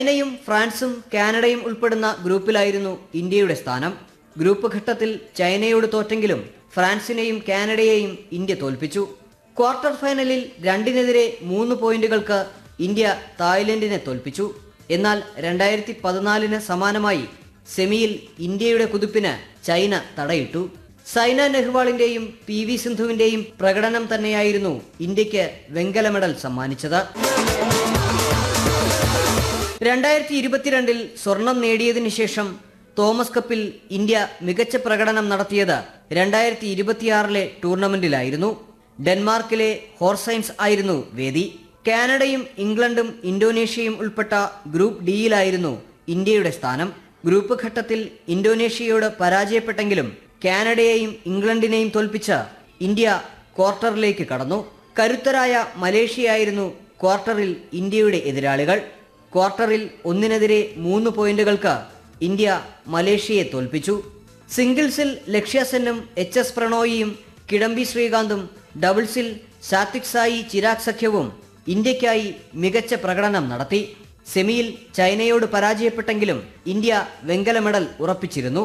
ചൈനയും ഫ്രാൻസും കാനഡയും ഉൾപ്പെടുന്ന ഗ്രൂപ്പിലായിരുന്നു ഇന്ത്യയുടെ സ്ഥാനം ഗ്രൂപ്പ് ഘട്ടത്തിൽ ചൈനയോട് തോറ്റെങ്കിലും ഫ്രാൻസിനെയും കാനഡയെയും ഇന്ത്യ തോൽപ്പിച്ചു ക്വാർട്ടർ ഫൈനലിൽ രണ്ടിനെതിരെ മൂന്ന് പോയിന്റുകൾക്ക് ഇന്ത്യ തായ്ലൻഡിനെ തോൽപ്പിച്ചു എന്നാൽ രണ്ടായിരത്തി പതിനാലിന് സമാനമായി സെമിയിൽ ഇന്ത്യയുടെ കുതിപ്പിന് ചൈന തടയിട്ടു സൈന നെഹ്വാളിന്റെയും പി വി സിന്ധുവിന്റെയും പ്രകടനം തന്നെയായിരുന്നു ഇന്ത്യക്ക് വെങ്കല മെഡൽ സമ്മാനിച്ചത് രണ്ടായിരത്തി ഇരുപത്തിരണ്ടിൽ സ്വർണം നേടിയതിനു ശേഷം തോമസ് കപ്പിൽ ഇന്ത്യ മികച്ച പ്രകടനം നടത്തിയത് രണ്ടായിരത്തി ഇരുപത്തിയാറിലെ ടൂർണമെന്റിലായിരുന്നു ഡെൻമാർക്കിലെ ഹോർസൈൻസ് ആയിരുന്നു വേദി കാനഡയും ഇംഗ്ലണ്ടും ഇന്തോനേഷ്യയും ഉൾപ്പെട്ട ഗ്രൂപ്പ് ഡിയിലായിരുന്നു ഇന്ത്യയുടെ സ്ഥാനം ഗ്രൂപ്പ് ഘട്ടത്തിൽ ഇന്തോനേഷ്യയോട് പരാജയപ്പെട്ടെങ്കിലും കാനഡയെയും ഇംഗ്ലണ്ടിനെയും തോൽപ്പിച്ച് ഇന്ത്യ ക്വാർട്ടറിലേക്ക് കടന്നു കരുത്തരായ മലേഷ്യയായിരുന്നു ക്വാർട്ടറിൽ ഇന്ത്യയുടെ എതിരാളികൾ ക്വാർട്ടറിൽ ഒന്നിനെതിരെ മൂന്ന് പോയിന്റുകൾക്ക് ഇന്ത്യ മലേഷ്യയെ തോൽപ്പിച്ചു സിംഗിൾസിൽ ലക്ഷ്യസെന്നും എച്ച് എസ് പ്രണോയിയും കിഡംബി ശ്രീകാന്തും ഡബിൾസിൽ സാത്വിക് സായി ചിരാഗ് സഖ്യവും ഇന്ത്യക്കായി മികച്ച പ്രകടനം നടത്തി സെമിയിൽ ചൈനയോട് പരാജയപ്പെട്ടെങ്കിലും ഇന്ത്യ വെങ്കല മെഡൽ ഉറപ്പിച്ചിരുന്നു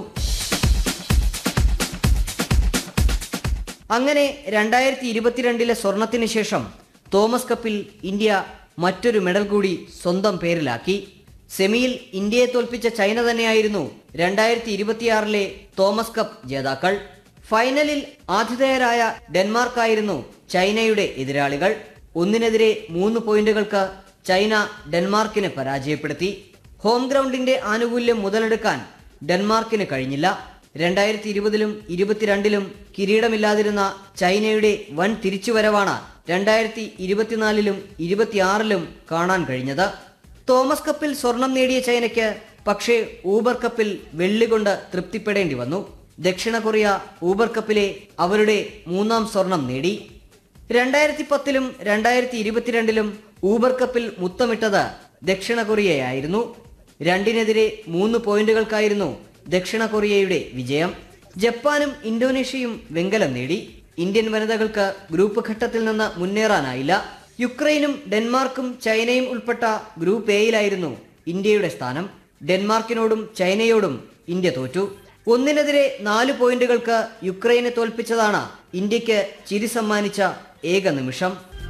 അങ്ങനെ രണ്ടായിരത്തി ഇരുപത്തിരണ്ടിലെ സ്വർണത്തിന് ശേഷം തോമസ് കപ്പിൽ ഇന്ത്യ മറ്റൊരു മെഡൽ കൂടി സ്വന്തം പേരിലാക്കി സെമിയിൽ ഇന്ത്യയെ തോൽപ്പിച്ച ചൈന തന്നെയായിരുന്നു രണ്ടായിരത്തി ഇരുപത്തിയാറിലെ തോമസ് കപ്പ് ജേതാക്കൾ ഫൈനലിൽ ആതിഥേയരായ ഡെൻമാർക്കായിരുന്നു ചൈനയുടെ എതിരാളികൾ ഒന്നിനെതിരെ മൂന്ന് പോയിന്റുകൾക്ക് ചൈന ഡെൻമാർക്കിനെ പരാജയപ്പെടുത്തി ഹോം ഗ്രൗണ്ടിന്റെ ആനുകൂല്യം മുതലെടുക്കാൻ ഡെൻമാർക്കിന് കഴിഞ്ഞില്ല രണ്ടായിരത്തി ഇരുപതിലും ഇരുപത്തിരണ്ടിലും കിരീടമില്ലാതിരുന്ന ചൈനയുടെ വൻ തിരിച്ചുവരവാണ് രണ്ടായിരത്തി ഇരുപത്തിനാലിലും ഇരുപത്തിയാറിലും കാണാൻ കഴിഞ്ഞത് തോമസ് കപ്പിൽ സ്വർണം നേടിയ ചൈനയ്ക്ക് പക്ഷേ ഊബർ കപ്പിൽ വെള്ളി കൊണ്ട് തൃപ്തിപ്പെടേണ്ടി വന്നു ദക്ഷിണ കൊറിയ ഊബർ കപ്പിലെ അവരുടെ മൂന്നാം സ്വർണം നേടി രണ്ടായിരത്തി പത്തിലും രണ്ടായിരത്തി ഇരുപത്തിരണ്ടിലും ഊബർ കപ്പിൽ മുത്തമിട്ടത് ദക്ഷിണ കൊറിയയായിരുന്നു രണ്ടിനെതിരെ മൂന്ന് പോയിന്റുകൾക്കായിരുന്നു ദക്ഷിണ കൊറിയയുടെ വിജയം ജപ്പാനും ഇന്തോനേഷ്യയും വെങ്കലം നേടി ഇന്ത്യൻ വനിതകൾക്ക് ഗ്രൂപ്പ് ഘട്ടത്തിൽ നിന്ന് മുന്നേറാനായില്ല യുക്രൈനും ഡെൻമാർക്കും ചൈനയും ഉൾപ്പെട്ട ഗ്രൂപ്പ് എയിലായിരുന്നു ഇന്ത്യയുടെ സ്ഥാനം ഡെൻമാർക്കിനോടും ചൈനയോടും ഇന്ത്യ തോറ്റു ഒന്നിനെതിരെ നാല് പോയിന്റുകൾക്ക് യുക്രൈനെ തോൽപ്പിച്ചതാണ് ഇന്ത്യക്ക് ചിരി സമ്മാനിച്ച ഏക നിമിഷം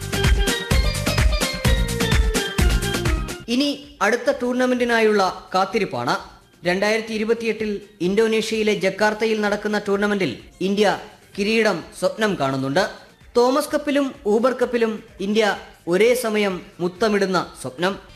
ഇനി അടുത്ത ടൂർണമെന്റിനായുള്ള കാത്തിരിപ്പാണ് രണ്ടായിരത്തി ഇരുപത്തിയെട്ടിൽ ഇന്തോനേഷ്യയിലെ ജക്കാർത്തയിൽ നടക്കുന്ന ടൂർണമെന്റിൽ ഇന്ത്യ കിരീടം സ്വപ്നം കാണുന്നുണ്ട് തോമസ് കപ്പിലും ഊബർ കപ്പിലും ഇന്ത്യ ഒരേ സമയം മുത്തമിടുന്ന സ്വപ്നം